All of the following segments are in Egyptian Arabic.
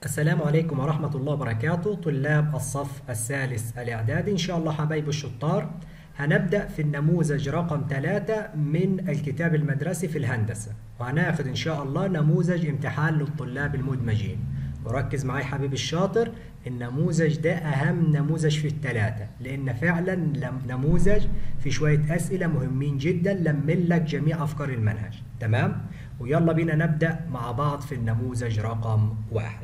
السلام عليكم ورحمة الله وبركاته طلاب الصف الثالث الإعدادي إن شاء الله حبايب الشطار هنبدأ في النموذج رقم 3 من الكتاب المدرسي في الهندسة وهناخد إن شاء الله نموذج امتحان للطلاب المدمجين وركز معايا حبيبي الشاطر النموذج ده أهم نموذج في الثلاثة لأن فعلا لم- نموذج في شوية أسئلة مهمين جدا لمن لك جميع أفكار المنهج تمام؟ ويلا بينا نبدأ مع بعض في النموذج رقم واحد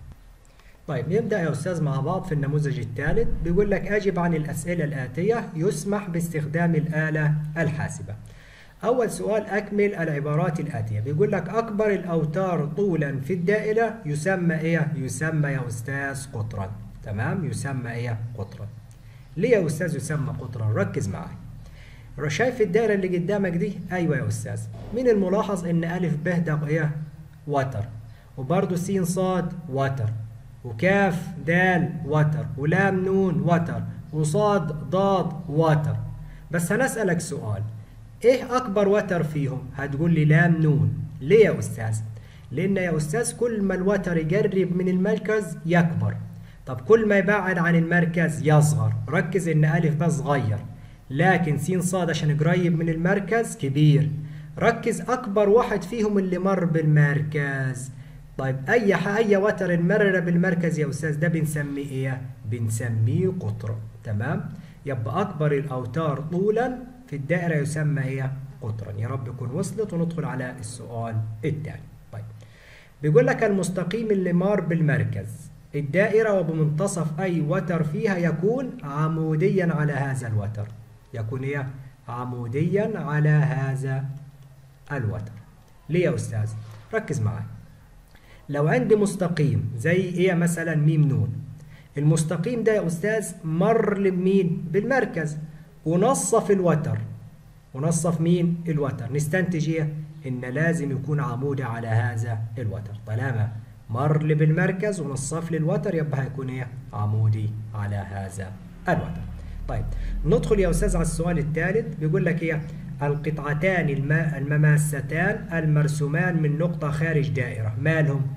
طيب نبدأ يا أستاذ مع بعض في النموذج الثالث بيقول لك أجب عن الأسئلة الآتية يسمح باستخدام الآلة الحاسبة أول سؤال أكمل العبارات الآتية بيقول لك أكبر الأوتار طولا في الدائرة يسمى إيه؟ يسمى يا أستاذ قطرا تمام؟ يسمى إيه؟ قطرا ليه يا أستاذ يسمى قطرا؟ ركز معايا شايف الدائرة اللي قدامك دي؟ أيوة يا أستاذ من الملاحظ إن ألف ب ده إيه؟ وتر وبرضه س صاد وتر وكاف دال وتر ولام نون وتر وصاد ضاد وتر بس هنسألك سؤال ايه اكبر وتر فيهم هتقول لي لام نون ليه يا استاذ لان يا استاذ كل ما الوتر يقرب من المركز يكبر طب كل ما يبعد عن المركز يصغر ركز ان الف ب صغير لكن س صاد عشان قريب من المركز كبير ركز اكبر واحد فيهم اللي مر بالمركز طيب اي ح- اي وتر مر بالمركز يا استاذ ده بنسميه ايه بنسميه قطر تمام يبقى اكبر الاوتار طولا في الدائره يسمى ايه قطرا يا رب يكون وصلت وندخل على السؤال الثاني طيب بيقول لك المستقيم اللي مار بالمركز الدائره وبمنتصف اي وتر فيها يكون عموديا على هذا الوتر يكون ايه عموديا على هذا الوتر ليه يا استاذ ركز معايا لو عندي مستقيم زي ايه مثلا ميم نون المستقيم ده يا استاذ مر لمين بالمركز ونصف الوتر ونصف مين الوتر نستنتج ايه ان لازم يكون عمودي على هذا الوتر طالما مر لي بالمركز ونصف لي الوتر يبقى هيكون ايه عمودي على هذا الوتر طيب ندخل يا استاذ على السؤال الثالث بيقول لك ايه القطعتان الم- المماستان المرسومان من نقطة خارج دائرة مالهم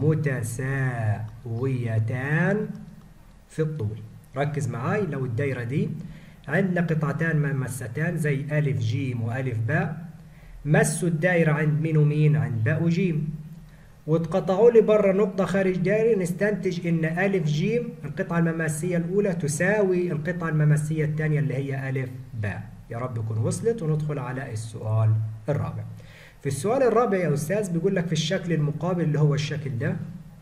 متساويتان في الطول ركز معاي لو الدايرة دي عندنا قطعتان ممستان زي ألف جيم وألف باء مسوا الدايرة عند مين ومين عند باء وجيم واتقطعوا لي بره نقطة خارج دائرة نستنتج إن ألف جيم القطعة المماسية الأولى تساوي القطعة المماسية الثانية اللي هي ألف باء يا رب يكون وصلت وندخل على السؤال الرابع في السؤال الرابع يا أستاذ بيقول لك في الشكل المقابل اللي هو الشكل ده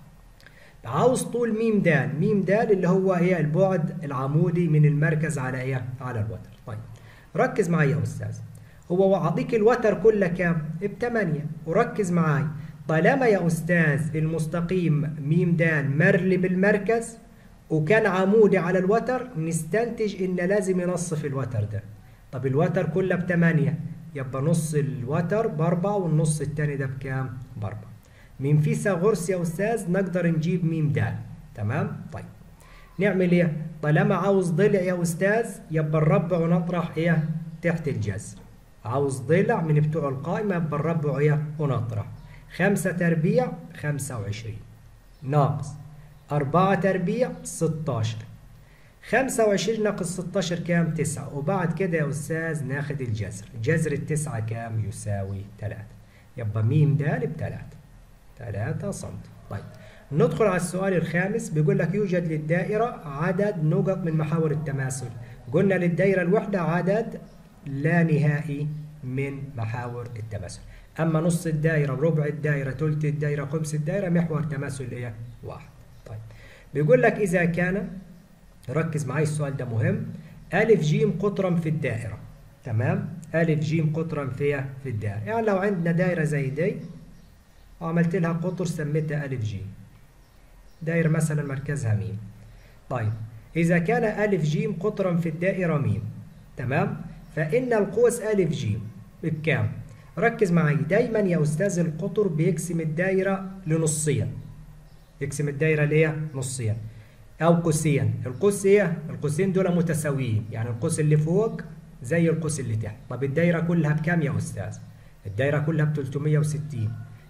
عاوز طول ميم دال ميم دال اللي هو ايه البعد العمودي من المركز على ايه على الوتر طيب ركز معايا يا استاذ هو اعطيك الوتر كله كام بثمانية وركز معاي طالما يا استاذ المستقيم ميم دال مرلي بالمركز وكان عمودي على الوتر نستنتج ان لازم ينصف الوتر ده طب الوتر كله بثمانية يبقى نص الوتر باربعة والنص التاني ده بكام باربعة من فيثاغورس يا استاذ نقدر نجيب ميم دال تمام طيب نعمل ايه طالما عاوز ضلع يا استاذ يبقى نربع ونطرح ايه تحت الجذر عاوز ضلع من بتوع القائمه يبقى نربع ايه ونطرح خمسة تربيع خمسة وعشرين ناقص أربعة تربيع ستاشر خمسة وعشرين ناقص ستاشر كام تسعة وبعد كده يا أستاذ ناخد الجذر جذر التسعة كام يساوي تلاتة يبقى ميم دال بتلاتة 3 سم طيب ندخل على السؤال الخامس بيقول لك يوجد للدائرة عدد نقط من محاور التماثل قلنا للدائرة الوحدة عدد لا نهائي من محاور التماثل أما نص الدائرة ربع الدائرة ثلث الدائرة خمس الدائرة محور تماثل إيه؟ واحد طيب بيقول لك إذا كان ركز معايا السؤال ده مهم ألف جيم قطرا في الدائرة تمام ألف جيم قطرا فيها في الدائرة يعني لو عندنا دائرة زي دي وعملت لها قطر سميتها ألف جيم دايرة مثلا مركزها ميم طيب إذا كان ألف جيم قطرا في الدائرة ميم تمام فإن القوس ألف جيم بكام ركز معي دايما يا أستاذ القطر بيقسم الدايرة لنصين يقسم الدايرة ليه نصين أو قوسين القوس إيه القوسين دول متساويين يعني القوس اللي فوق زي القوس اللي تحت طب الدايرة كلها بكام يا أستاذ الدايرة كلها ب 360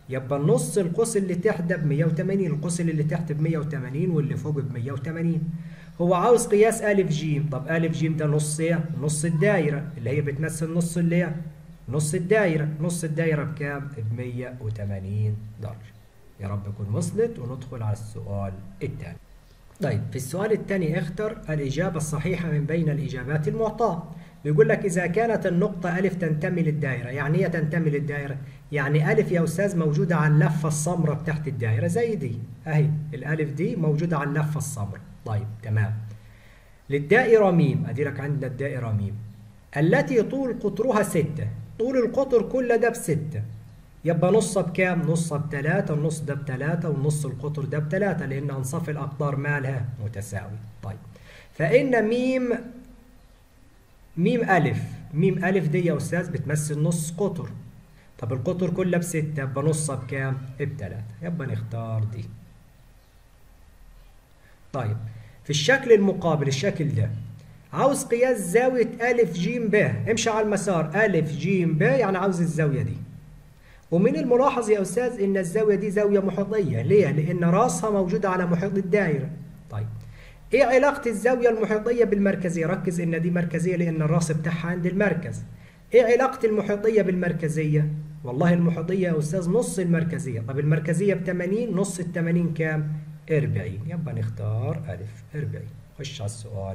يبقى النص القوس اللي تحت ده ب 180 القوس اللي تحت ب 180 واللي فوق ب 180 هو عاوز قياس أ ج طب أ ج ده نص ايه؟ نص الدايرة اللي هي بتمثل نص اللي هي نص الدايرة نص الدايرة بكام؟ ب 180 درجة يا رب تكون وصلت وندخل على السؤال الثاني طيب في السؤال الثاني اختر الإجابة الصحيحة من بين الإجابات المعطاة بيقول لك إذا كانت النقطة ألف تنتمي للدائرة يعني إيه تنتمي للدائرة؟ يعني ألف يا أستاذ موجودة على اللفة السمراء بتاعت الدائرة زي دي أهي الألف دي موجودة على اللفة السمراء طيب تمام للدائرة ميم أدي لك عندنا الدائرة ميم التي طول قطرها ستة طول القطر كل ده بستة يبقى نصها بكام؟ نصها بتلاتة النص ده بتلاتة ونص القطر ده بتلاتة لأن أنصاف الأقطار مالها متساوي طيب فإن ميم ميم ألف ميم ألف دي يا أستاذ بتمثل نص قطر طب القطر كله بستة يبقى نصها بكام؟ بتلاتة يبقى نختار دي طيب في الشكل المقابل الشكل ده عاوز قياس زاوية ألف جيم ب امشي على المسار ألف جيم ب يعني عاوز الزاوية دي ومن الملاحظ يا أستاذ إن الزاوية دي زاوية محيطية ليه؟ لأن راسها موجودة على محيط الدائرة طيب إيه علاقة الزاوية المحيطية بالمركزية؟ ركز إن دي مركزية لأن الراس بتاعها عند المركز إيه علاقة المحيطية بالمركزية؟ والله المحيطية يا أستاذ نص المركزية طب المركزية ب 80 نص ال 80 كام؟ 40 يبقى نختار ألف 40 خش على السؤال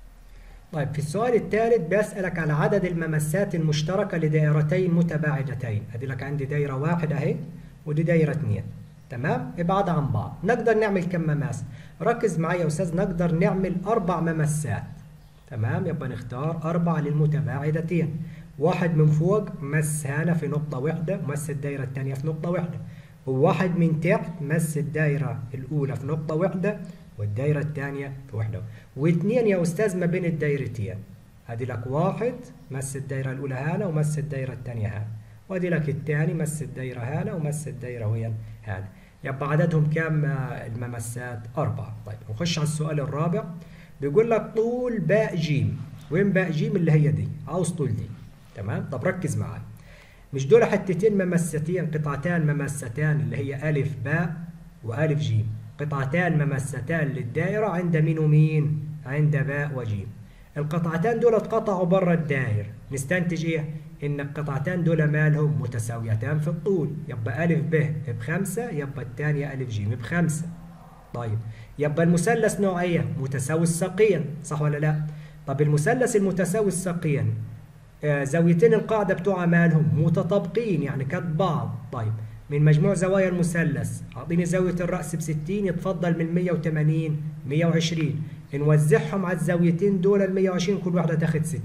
طيب في السؤال الثالث بيسألك على عدد الممسات المشتركة لدائرتين متباعدتين ادي لك عندي دايرة واحد اهي ودي دايرة اثنين تمام ابعاد عن بعض نقدر نعمل كم مماس ركز معايا يا استاذ نقدر نعمل اربع ممسات تمام يبقى نختار اربع للمتباعدتين واحد من فوق مس هنا في نقطة واحدة ومس الدايرة الثانية في نقطة واحدة وواحد من تحت مس الدايرة الأولى في نقطة واحدة والدايرة الثانية في واحدة واثنين يا أستاذ ما بين الدايرتين هدي لك واحد مس الدايرة الأولى هنا ومس الدايرة الثانية هنا وادي لك الثاني مس الدايرة هنا ومس الدايرة وين هنا يبقى عددهم كام الممسات أربعة طيب نخش على السؤال الرابع بيقول لك طول باء جيم وين باء جيم اللي هي دي عاوز طول دي تمام طب ركز معايا مش دول حتتين ممستين قطعتان ممستان اللي هي ألف باء وألف جيم قطعتان ممستان للدائرة عند مين ومين؟ عند باء وجيم القطعتان دول اتقطعوا بره الدائرة نستنتج ايه؟ ان القطعتان دول مالهم متساويتان في الطول يبقى ألف ب بخمسة يبقى الثانية ألف جيم بخمسة طيب يبقى المثلث نوع ايه؟ متساوي الساقين صح ولا لا؟ طب المثلث المتساوي الساقين آه زاويتين القاعدة بتوع مالهم متطابقين يعني كد بعض طيب من مجموع زوايا المثلث أعطيني زاوية الرأس ب 60 يتفضل من 180 120 نوزعهم على الزاويتين دول ال 120 كل واحدة تاخد 60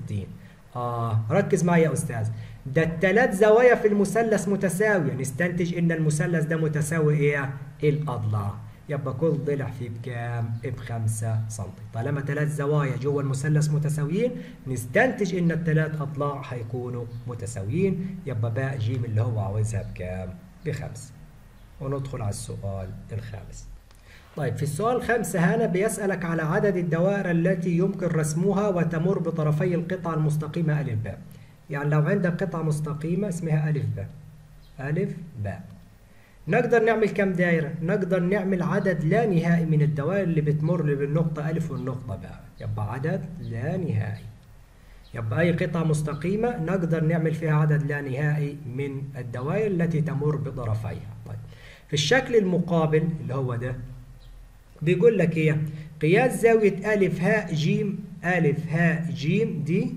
آه ركز معايا يا أستاذ ده الثلاث زوايا في المثلث متساوية نستنتج إن المثلث ده متساوي إيه؟ الأضلاع يبقى كل ضلع فيه بكام؟ ب 5 سم طالما ثلاث زوايا جوه المثلث متساويين نستنتج إن الثلاث أضلاع هيكونوا متساويين يبقى باء جيم اللي هو عاوزها بكام؟ بخمسة وندخل على السؤال الخامس طيب في السؤال الخامس هنا بيسألك على عدد الدوائر التي يمكن رسمها وتمر بطرفي القطعة المستقيمة ألف باء يعني لو عندك قطعة مستقيمة اسمها ألف باء ألف باء نقدر نعمل كم دائرة؟ نقدر نعمل عدد لا نهائي من الدوائر اللي بتمر بالنقطة ألف والنقطة باء يبقى عدد لا نهائي يبقى أي قطعة مستقيمة نقدر نعمل فيها عدد لا نهائي من الدوائر التي تمر بطرفيها طيب في الشكل المقابل اللي هو ده بيقول لك ايه قياس زاوية ألف هاء جيم ألف هاء جيم دي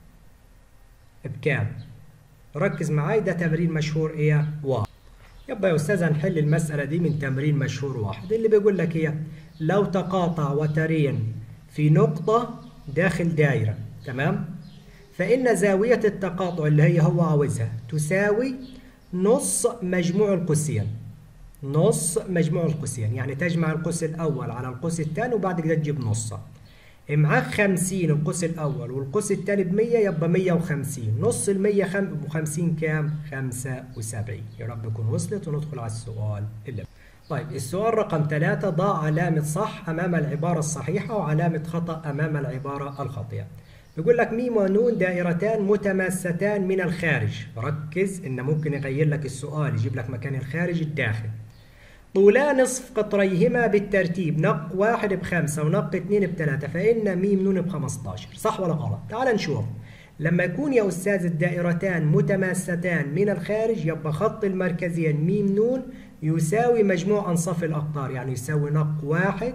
بكام ركز معاي ده تمرين مشهور ايه واحد يبقى يا أستاذ هنحل المسألة دي من تمرين مشهور واحد اللي بيقول لك ايه لو تقاطع وترين في نقطة داخل دائرة تمام فإن زاوية التقاطع اللي هي هو عاوزها تساوي نص مجموع القوسين نص مجموع القوسين يعني تجمع القوس الأول على القوس الثاني وبعد كده تجيب نصه معاك 50 القوس الأول والقوس الثاني ب 100 يبقى 150 نص ال 150 كام؟ 75 يا رب تكون وصلت وندخل على السؤال اللي طيب السؤال رقم 3 ضع علامة صح أمام العبارة الصحيحة وعلامة خطأ أمام العبارة الخاطئة يقول لك ميم ونون دائرتان متماستان من الخارج ركز إن ممكن يغير لك السؤال يجيب لك مكان الخارج الداخل طولا نصف قطريهما بالترتيب نق واحد بخمسة ونق اتنين بتلاتة فإن ميم نون بخمستاشر صح ولا غلط؟ تعال نشوف لما يكون يا أستاذ الدائرتان متماستان من الخارج يبقى خط المركزية ميم نون يساوي مجموع أنصاف الأقطار يعني يساوي نق واحد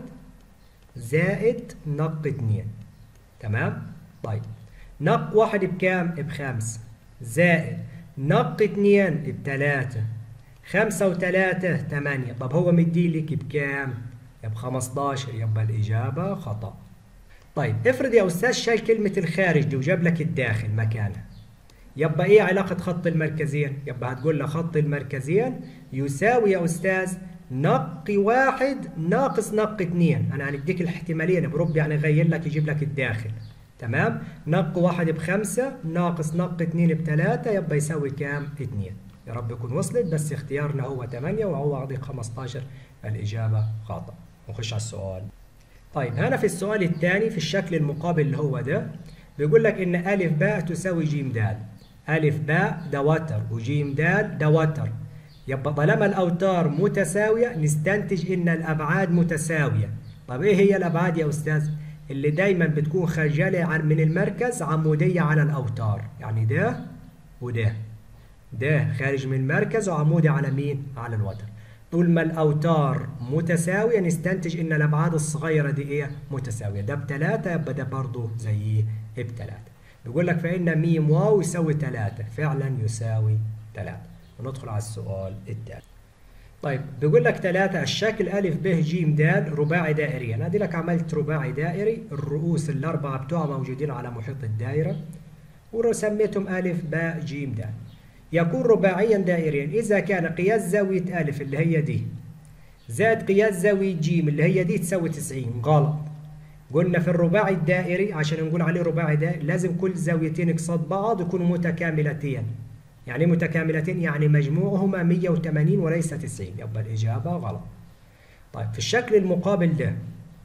زائد نق اتنين تمام؟ طيب نق واحد بكام؟ بخمسة زائد نق اتنين بتلاتة خمسة وتلاتة تمانية طب هو مديلك بكام؟ بخمستاشر يبقى الإجابة خطأ طيب افرض يا أستاذ شال كلمة الخارج دي وجاب لك الداخل مكانها يبقى إيه علاقة خط المركزين؟ يبقى هتقول له خط المركزين يساوي يا أستاذ نق واحد ناقص نق اتنين أنا هنديك الاحتمالين برب يعني غير لك يجيب لك الداخل تمام؟ نق واحد بخمسة ناقص نق اتنين بتلاتة يبقى يساوي كام؟ اتنين يا رب يكون وصلت بس اختيارنا هو 8 وهو عطيك 15 الإجابة خاطئ نخش على السؤال طيب هنا في السؤال الثاني في الشكل المقابل اللي هو ده بيقول لك إن ألف باء تساوي جيم دال ألف باء ده وتر وجيم دال ده وتر يبقى طالما الأوتار متساوية نستنتج إن الأبعاد متساوية طب إيه هي الأبعاد يا أستاذ؟ اللي دايما بتكون خارجة من المركز عمودية على الأوتار يعني ده وده ده خارج من المركز وعمودي على مين؟ على الوتر. طول ما الأوتار متساوية نستنتج إن الأبعاد الصغيرة دي إيه؟ متساوية. ده بتلاتة يبقى ده برضه زيه بتلاتة. بيقول لك فإن ميم واو يساوي تلاتة، فعلا يساوي تلاتة. وندخل على السؤال التالي. طيب بيقول لك تلاتة الشكل ألف ب ج د رباعي دائري، أنا أدي لك عملت رباعي دائري، الرؤوس الأربعة بتوعها موجودين على محيط الدائرة وسميتهم ألف باء ج د. يكون رباعيا دائريا إذا كان قياس زاوية ألف اللي هي دي زائد قياس زاوية ج اللي هي دي تساوي 90 غلط قلنا في الرباعي الدائري عشان نقول عليه رباعي دائري لازم كل زاويتين قصاد بعض يكونوا متكاملتين يعني متكاملتين يعني مجموعهما 180 وليس 90 يبقى الإجابة غلط طيب في الشكل المقابل ده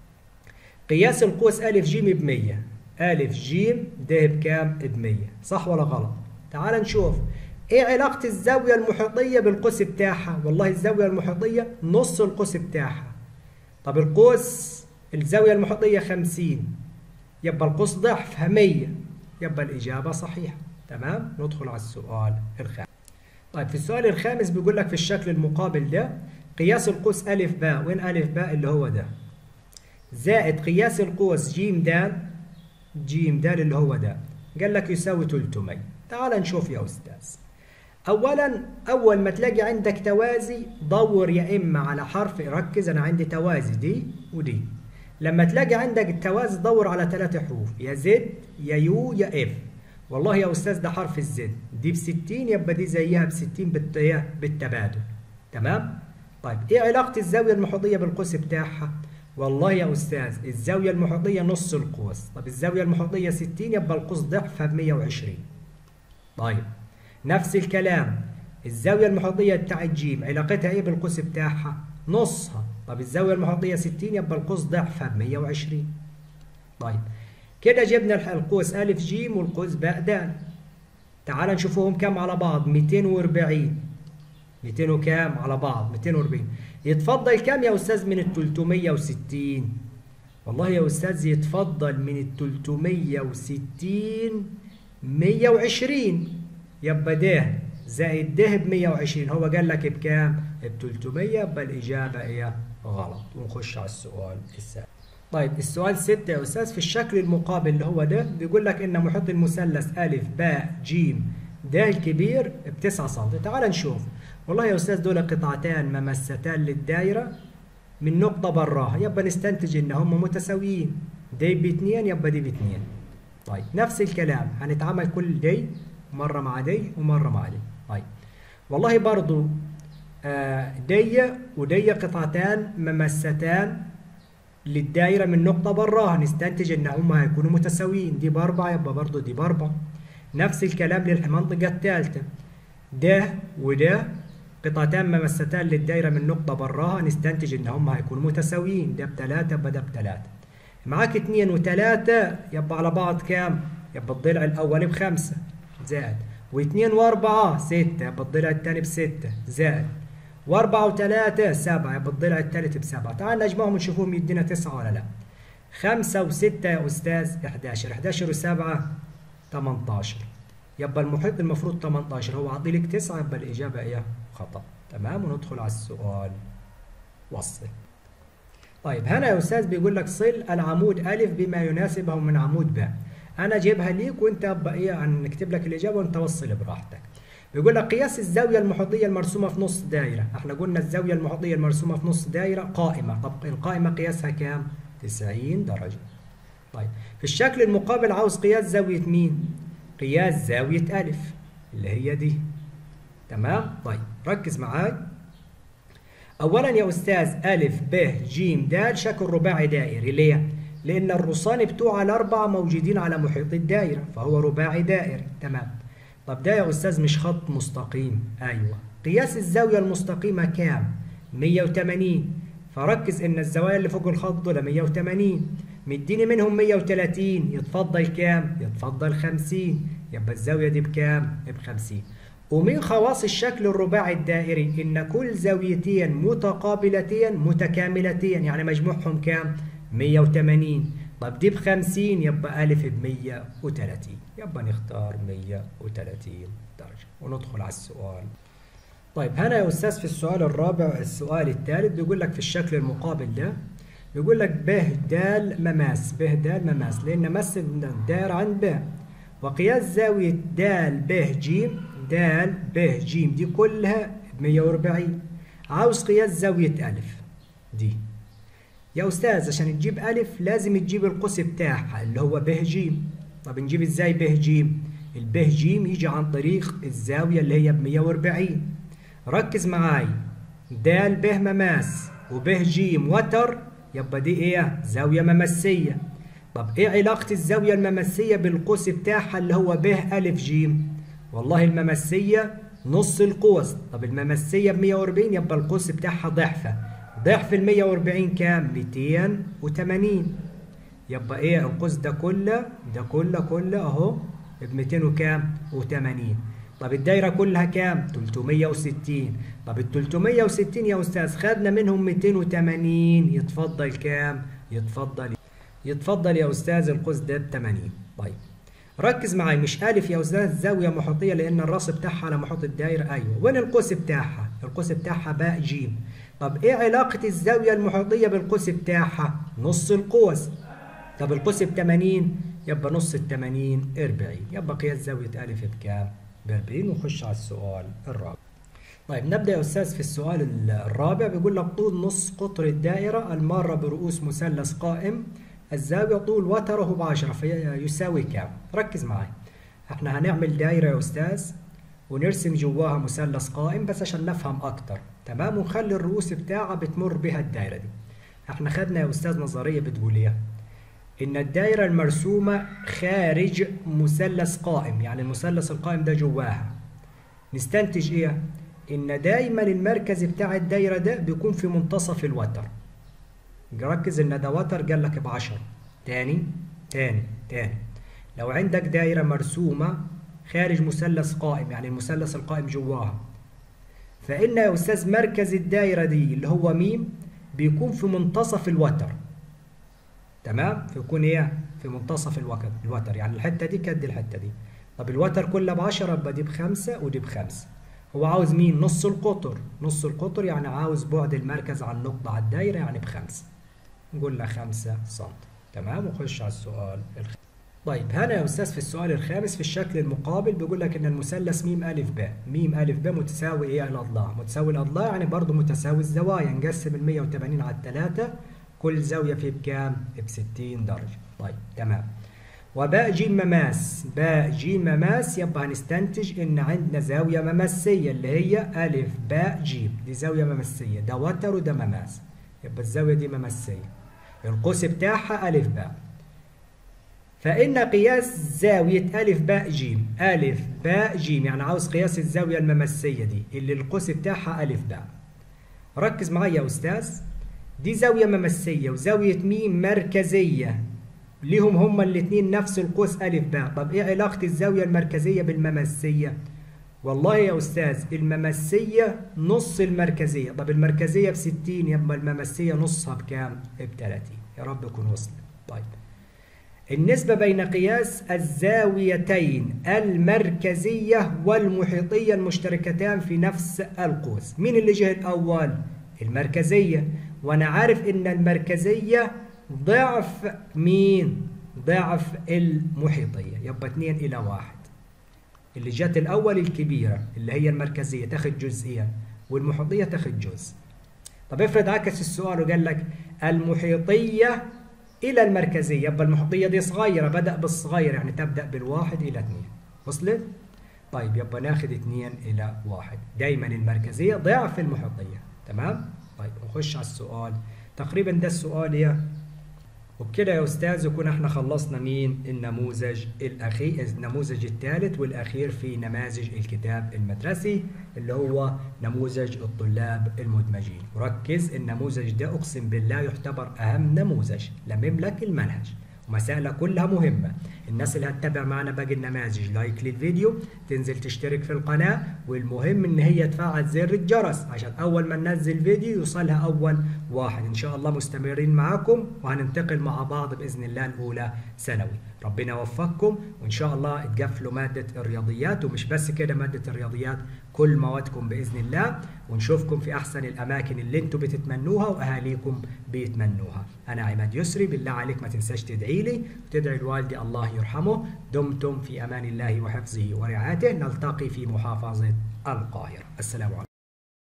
قياس القوس ألف ج ب 100 ألف ج ده بكام؟ ب 100 صح ولا غلط؟ تعال نشوف ايه علاقة الزاوية المحيطية بالقوس بتاعها؟ والله الزاوية المحيطية نص القوس بتاعها. طب القوس الزاوية المحيطية 50 يبقى القوس ضعفها 100 يبقى الإجابة صحيحة. تمام؟ ندخل على السؤال الخامس. طيب في السؤال الخامس بيقول لك في الشكل المقابل ده قياس القوس ألف باء وين ألف باء اللي هو ده؟ زائد قياس القوس ج د ج د اللي هو ده. قال لك يساوي 300. تعال نشوف يا أستاذ. اولا اول ما تلاقي عندك توازي دور يا اما على حرف ركز انا عندي توازي دي ودي لما تلاقي عندك التوازي دور على ثلاثة حروف يا زد يا يو يا اف والله يا استاذ ده حرف الزد دي ب 60 يبقى دي زيها ب 60 بالتبادل تمام طيب ايه علاقة الزاوية المحيطية بالقوس بتاعها والله يا استاذ الزاوية المحيطية نص القوس طب الزاوية المحيطية 60 يبقى القوس ضعفها ب 120 طيب نفس الكلام الزاوية المحيطية بتاعت ج علاقتها ايه بالقوس بتاعها؟ نصها طب الزاوية المحيطية 60 يبقى القوس ضعفها ب 120 طيب كده جبنا القوس أ ج والقوس باء د تعال نشوفهم كام على بعض 240 200 وكام على بعض 240 يتفضل كام يا أستاذ من ال 360 والله يا أستاذ يتفضل من ال 360 120 يبقى ده زائد ده ب 120 هو قال لك بكام؟ ب 300 يبقى الإجابة هي غلط ونخش على السؤال السادس. طيب السؤال 6 يا أستاذ في الشكل المقابل اللي هو ده بيقول لك إن محيط المثلث أ ب ج د الكبير ب 9 سم تعال نشوف والله يا أستاذ دول قطعتان ممستان للدائرة من نقطة براها يبقى نستنتج إن هم متساويين دي ب 2 يبقى دي ب 2 طيب نفس الكلام هنتعامل كل دي مرة مع دي ومرة مع دي طيب والله برضو آه دي ودي قطعتان ممستان للدائرة من نقطة براها نستنتج ان هما هيكونوا متساويين دي باربعة يبقى برضو دي باربعة نفس الكلام للمنطقة الثالثة ده وده قطعتان ممستان للدائرة من نقطة براها نستنتج ان هما هيكونوا متساويين ده بتلاتة يبقى ده بتلاتة معاك اتنين وتلاتة يبقى على بعض كام؟ يبقى الضلع الأول بخمسة زائد واثنين وأربعة ستة يبقى الضلع الثاني بستة زائد وأربعة وثلاثة سبعة يبقى الضلع الثالث بسبعة تعال نجمعهم ونشوفهم يدينا تسعة ولا لا خمسة وستة يا أستاذ 11 11 وسبعة 18 يبقى المحيط المفروض 18 هو عاطي لك 9 يبقى الإجابة إيه؟ خطأ تمام وندخل على السؤال وصل طيب هنا يا أستاذ بيقول لك صل العمود ألف بما يناسبه من عمود باء أنا جايبها ليك وأنت أبقى إيه نكتب لك الإجابة وأنت وصل براحتك بيقول لك قياس الزاوية المحيطية المرسومة في نص دائرة احنا قلنا الزاوية المحيطية المرسومة في نص دائرة قائمة طب القائمة قياسها كام؟ 90 درجة طيب في الشكل المقابل عاوز قياس زاوية مين؟ قياس زاوية ألف اللي هي دي تمام؟ طيب ركز معاي أولا يا أستاذ ألف ب ج د شكل رباعي دائري ليه؟ لأن الرصان بتوع الأربعة موجودين على محيط الدائرة فهو رباعي دائري تمام طب ده يا أستاذ مش خط مستقيم أيوه قياس الزاوية المستقيمة كام؟ 180 فركز إن الزوايا اللي فوق الخط دول 180 مديني منهم 130 يتفضل كام؟ يتفضل 50 يبقى الزاوية دي بكام؟ ب 50 ومن خواص الشكل الرباعي الدائري إن كل زاويتين متقابلتين متكاملتين يعني مجموعهم كام؟ 180 طب دي ب 50 يبقى ألف ب 130 يبقى نختار 130 درجة وندخل على السؤال طيب هنا يا أستاذ في السؤال الرابع السؤال الثالث بيقول لك في الشكل المقابل ده بيقول لك ب د مماس ب د مماس لأن مس الدائرة عند ب وقياس زاوية د ب ج د ب ج دي كلها ب 140 عاوز قياس زاوية ألف دي يا أستاذ عشان تجيب ألف لازم تجيب القوس بتاعها اللي هو ب ج طب نجيب ازاي ب ج الب ج يجي عن طريق الزاوية اللي هي ب 140 ركز معاي د ب مماس وب ج وتر يبقى دي ايه زاوية ممسية طب ايه علاقة الزاوية الممسية بالقوس بتاعها اللي هو ب أ ج والله الممسية نص القوس طب الممسية ب 140 يبقى القوس بتاعها ضعفة ضعف ال 140 كام 280 يبقى ايه القوس ده كله ده كله كله اهو ب 200 وكام و80 طب الدايره كلها كام 360 طب ال 360 يا استاذ خدنا منهم 280 يتفضل كام يتفضل يتفضل يا استاذ القوس ده ب 80 طيب ركز معايا مش الف يا استاذ زاويه محيطيه لان الراس بتاعها على محيط الدايره ايوه وين القوس بتاعها القوس بتاعها باء ج طب ايه علاقه الزاويه المحيطيه بالقوس بتاعها نص القوس طب القوس ب 80 يبقى نص ال 80 40 يبقى قياس زاويه الف بكام ب 40 ونخش على السؤال الرابع طيب نبدا يا استاذ في السؤال الرابع بيقول لك طول نص قطر الدائره الماره برؤوس مثلث قائم الزاويه طول وتره ب 10 فيساوي كام ركز معايا احنا هنعمل دايره يا استاذ ونرسم جواها مثلث قائم بس عشان نفهم اكتر تمام ونخلي الرؤوس بتاعها بتمر بها الدايره دي احنا خدنا يا استاذ نظريه بتقول ايه ان الدايره المرسومه خارج مثلث قائم يعني المثلث القائم ده جواها نستنتج ايه ان دايما المركز بتاع الدايره ده بيكون في منتصف الوتر ركز ان ده وتر قال لك ب 10 تاني تاني تاني لو عندك دايره مرسومه خارج مثلث قائم يعني المثلث القائم جواها فإن يا أستاذ مركز الدايرة دي اللي هو ميم بيكون في منتصف الوتر تمام فيكون ايه في منتصف الوتر الوتر يعني الحتة دي كد الحتة دي طب الوتر كله ب 10 يبقى دي بخمسة ودي بخمسة هو عاوز مين نص القطر نص القطر يعني عاوز بعد المركز عن النقطة على الدايرة يعني بخمسة نقول له 5 سم تمام وخش على السؤال الخامس طيب هنا يا استاذ في السؤال الخامس في الشكل المقابل بيقول لك ان المثلث م ا ب م ا ب متساوي ايه الاضلاع متساوي الاضلاع يعني برضه متساوي الزوايا نقسم ال 180 على الثلاثه كل زاويه فيه بكام ب 60 درجه طيب تمام وباء ج مماس باء ج مماس يبقى هنستنتج ان عندنا زاويه ممسيه اللي هي ا باء ج دي زاويه ممسيه ده وتر وده مماس يبقى الزاويه دي ممسيه القوس بتاعها ا باء فإن قياس زاوية أ باء ج أ باء ج يعني عاوز قياس الزاوية الممسية دي اللي القوس بتاعها أ باء ركز معايا يا أستاذ دي زاوية ممسية وزاوية م مركزية ليهم هما الاثنين نفس القوس ألف باء طب إيه علاقة الزاوية المركزية بالممسية؟ والله يا أستاذ الممسية نص المركزية طب المركزية بستين يبقى الممسية نصها بكام؟ بتلاتين يا رب يكون وصلت طيب النسبة بين قياس الزاويتين المركزية والمحيطية المشتركتان في نفس القوس مين اللي جه الأول؟ المركزية وأنا عارف إن المركزية ضعف مين؟ ضعف المحيطية يبقى 2 إلى 1 اللي جت الأول الكبيرة اللي هي المركزية تاخد جزئيا والمحيطية تاخد جزء طب افرض عكس السؤال وقال لك المحيطية إلى المركزية يبقى المحيطية دي صغيرة بدأ بالصغير يعني تبدأ بالواحد إلى اثنين وصلت؟ طيب يبقى ناخد اثنين إلى واحد دايما المركزية ضعف المحيطية تمام؟ طيب نخش على السؤال تقريبا ده السؤال يا وبكده يا استاذ يكون احنا خلصنا مين النموذج الاخير النموذج الثالث والاخير في نماذج الكتاب المدرسي اللي هو نموذج الطلاب المدمجين وركز النموذج ده اقسم بالله يعتبر اهم نموذج لمم لك المنهج ومسائل كلها مهمة الناس اللي هتتابع معنا باقي النماذج لايك للفيديو تنزل تشترك في القناة والمهم ان هي تفعل زر الجرس عشان اول ما ننزل فيديو يوصلها اول واحد ان شاء الله مستمرين معاكم وهننتقل مع بعض باذن الله الاولى ثانوي ربنا يوفقكم وان شاء الله تقفلوا مادة الرياضيات ومش بس كده مادة الرياضيات كل موادكم باذن الله ونشوفكم في احسن الاماكن اللي انتم بتتمنوها واهاليكم بيتمنوها انا عماد يسري بالله عليك ما تنساش تدعي لي وتدعي لوالدي الله يرحمه دمتم في امان الله وحفظه ورعايته نلتقي في محافظة القاهرة السلام عليكم